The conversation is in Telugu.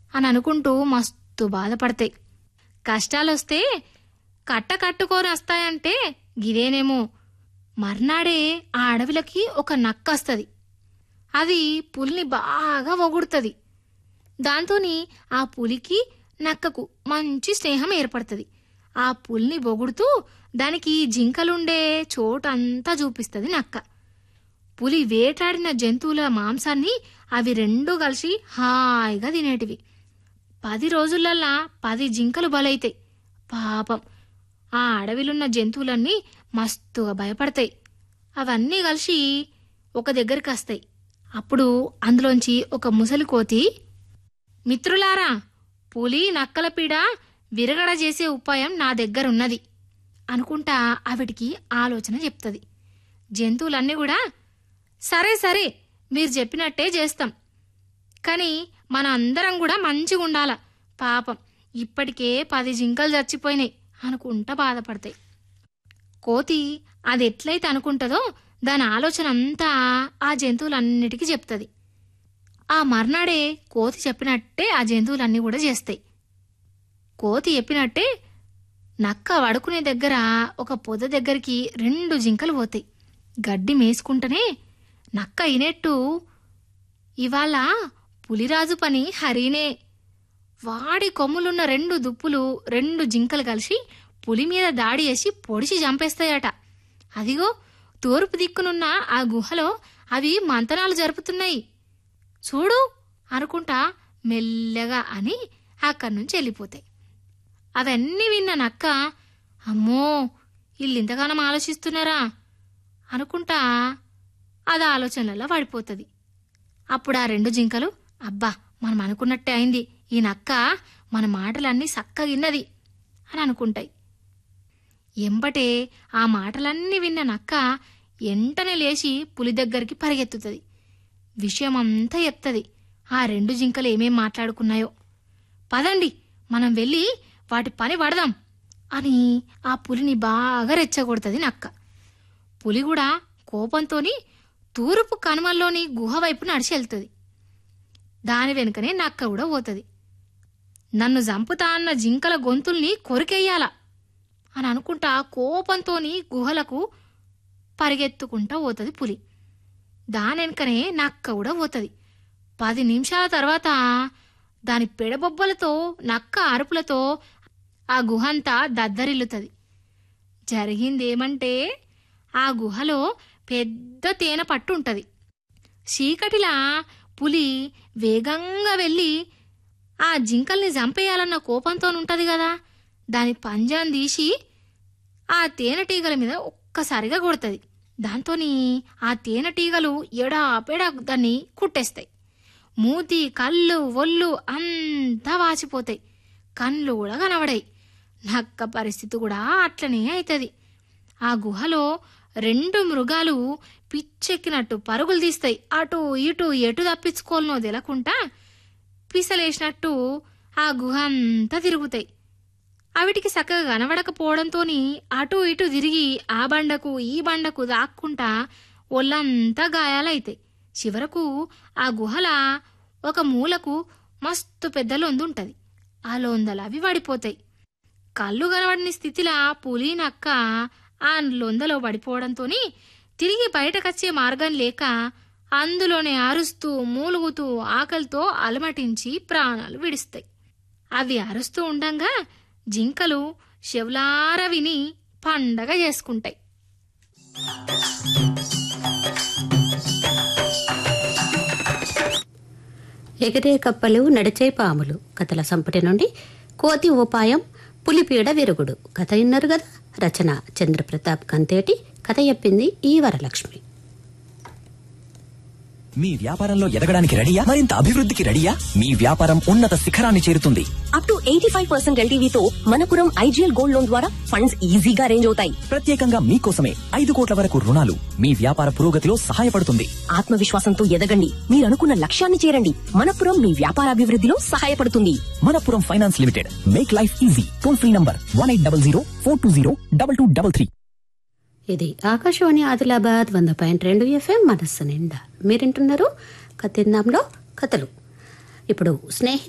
అని అనుకుంటూ మస్తు బాధపడతాయి కష్టాలొస్తే కట్ట కట్టుకొని వస్తాయంటే గిదేనేమో మర్నాడే ఆ అడవిలకి ఒక నక్క వస్తుంది అది పులిని బాగా ఒగుడుతుంది దాంతోని ఆ పులికి నక్కకు మంచి స్నేహం ఏర్పడుతుంది ఆ పులిని బొగుడుతూ దానికి జింకలుండే చోటంతా చూపిస్తుంది నక్క పులి వేటాడిన జంతువుల మాంసాన్ని అవి రెండూ కలిసి హాయిగా తినేటివి పది రోజులల్లా పది జింకలు బలైతాయి పాపం ఆ అడవిలున్న జంతువులన్నీ మస్తుగా భయపడతాయి అవన్నీ కలిసి ఒక దగ్గరికి వస్తాయి అప్పుడు అందులోంచి ఒక ముసలి కోతి మిత్రులారా పులి నక్కల పీడ విరగడ చేసే ఉపాయం నా దగ్గరున్నది అనుకుంటా ఆవిడికి ఆలోచన చెప్తుంది జంతువులన్నీ కూడా సరే సరే మీరు చెప్పినట్టే చేస్తాం కానీ మన అందరం కూడా మంచిగా ఉండాల పాపం ఇప్పటికే పది జింకలు చచ్చిపోయినాయి అనుకుంటా బాధపడతాయి కోతి అది ఎట్లయితే అనుకుంటుందో దాని ఆలోచన అంతా ఆ జంతువులన్నిటికీ చెప్తుంది ఆ మర్నాడే కోతి చెప్పినట్టే ఆ జంతువులన్నీ కూడా చేస్తాయి కోతి చెప్పినట్టే నక్క వడుకునే దగ్గర ఒక పొద దగ్గరికి రెండు జింకలు పోతాయి గడ్డి మేసుకుంటేనే నక్క అయినట్టు ఇవాళ పులిరాజు పని హరినే వాడి కొమ్ములున్న రెండు దుప్పులు రెండు జింకలు కలిసి పులి మీద దాడి చేసి పొడిచి చంపేస్తాయట అదిగో తూర్పు దిక్కునున్న ఆ గుహలో అవి మంతనాలు జరుపుతున్నాయి చూడు అనుకుంటా మెల్లగా అని అక్కడి నుంచి వెళ్ళిపోతాయి అవన్నీ విన్న నక్క అమ్మో వీళ్ళింతగానం ఆలోచిస్తున్నారా అనుకుంటా అది ఆలోచనలలో పడిపోతుంది అప్పుడు ఆ రెండు జింకలు అబ్బా మనం అనుకున్నట్టే అయింది ఈ నక్క మన మాటలన్నీ సక్కగిన్నది అని అనుకుంటాయి ఎంబటే ఆ మాటలన్నీ విన్న నక్క ఎంటనే లేచి పులి దగ్గరికి పరిగెత్తుతుంది విషయమంతా చెప్తుంది ఆ రెండు జింకలు ఏమేం మాట్లాడుకున్నాయో పదండి మనం వెళ్ళి వాటి పని పడదాం అని ఆ పులిని బాగా రెచ్చగొడుతుంది నక్క పులి కూడా కోపంతోని తూర్పు కనుమల్లోని గుహ వైపు నడిచి వెళ్తుంది దాని వెనుకనే నక్క కూడా పోతుంది నన్ను చంపుతా అన్న జింకల గొంతుల్ని కొరికెయ్యాల అని అనుకుంటా కోపంతోని గుహలకు పరిగెత్తుకుంటా పోతుంది పులి దాని వెనుకనే నక్క కూడా పోతుంది పది నిమిషాల తర్వాత దాని పెడబొబ్బలతో నక్క అరుపులతో ఆ గుహంతా దద్దరిల్లుతుంది జరిగిందేమంటే ఆ గుహలో పెద్ద తేనె పట్టు ఉంటుంది చీకటిలా పులి వేగంగా వెళ్ళి ఆ జింకల్ని చంపేయాలన్న కోపంతో ఉంటది కదా దాని పంజాన్ని తీసి ఆ తేనెటీగల మీద ఒక్కసారిగా కొడుతుంది దాంతోని ఆ తేనెటీగలు ఎడాపెడా దాన్ని కుట్టేస్తాయి మూతి కళ్ళు ఒళ్ళు అంతా వాచిపోతాయి కళ్ళు కూడా కనబడాయి నక్క పరిస్థితి కూడా అట్లనే అవుతుంది ఆ గుహలో రెండు మృగాలు పిచ్చెక్కినట్టు పరుగులు తీస్తాయి అటు ఇటు ఎటు తప్పించుకోవాలనో తెలకుండా పిసలేసినట్టు ఆ గుహ అంతా తిరుగుతాయి అవిటికి చక్కగా కనబడకపోవడంతోని అటు ఇటు తిరిగి ఆ బండకు ఈ బండకు దాక్కుంటా ఒళ్ళంతా గాయాలైతాయి చివరకు ఆ గుహల ఒక మూలకు మస్తు పెద్ద లొందుంటది ఆ లొందలు అవి పడిపోతాయి కళ్ళు కనబడని స్థితిలా పులి నక్క ఆ లొందలో పడిపోవడంతోని తిరిగి బయటకొచ్చే మార్గం లేక అందులోనే అరుస్తూ మూలుగుతూ ఆకలితో అలమటించి ప్రాణాలు విడుస్తాయి అవి అరుస్తూ ఉండంగా జింకలు శివలార విని పండగ చేసుకుంటాయి ఎగిరే కప్పలు నడిచే పాములు కథల సంపుటి నుండి కోతి ఉపాయం పులిపీడ విరుగుడు కథ విన్నారు కదా రచన చంద్రప్రతాప్ కంతేటి కథ చెప్పింది ఈ వరలక్ష్మి మీ వ్యాపారంలో ఎదగడానికి రెడీయా మరింత అభివృద్ధికి రెడీయా మీ వ్యాపారం ఉన్నత శిఖరాన్ని చేరుతుంది up to eighty five percent ఎల్టీవీతో మనపురం ఐజీఎల్ గోల్డ్ లోన్ ద్వారా ఫండ్స్ ఈజీగా అరేంజ్ అవుతాయి ప్రత్యేకంగా మీకోసమే ఐదు కోట్ల వరకు రుణాలు మీ వ్యాపార పురోగతిలో సహాయపడుతుంది ఆత్మవిశ్వాసంతో ఎదగండి మీరు అనుకున్న లక్ష్యాన్ని చేరండి మనపురం మీ వ్యాపారాభివృద్ధిలో సహాయపడుతుంది Manappuram finance limited make life easy toll free number one eight double zero four two zero double two double three ఇది ఆకాశవాణి ఆదిలాబాద్ వంద పాయింట్ రెండు ఎఫ్ఎం మనస్సు నిండా మీరింటున్నారు కథిందాంలో కథలు ఇప్పుడు స్నేహి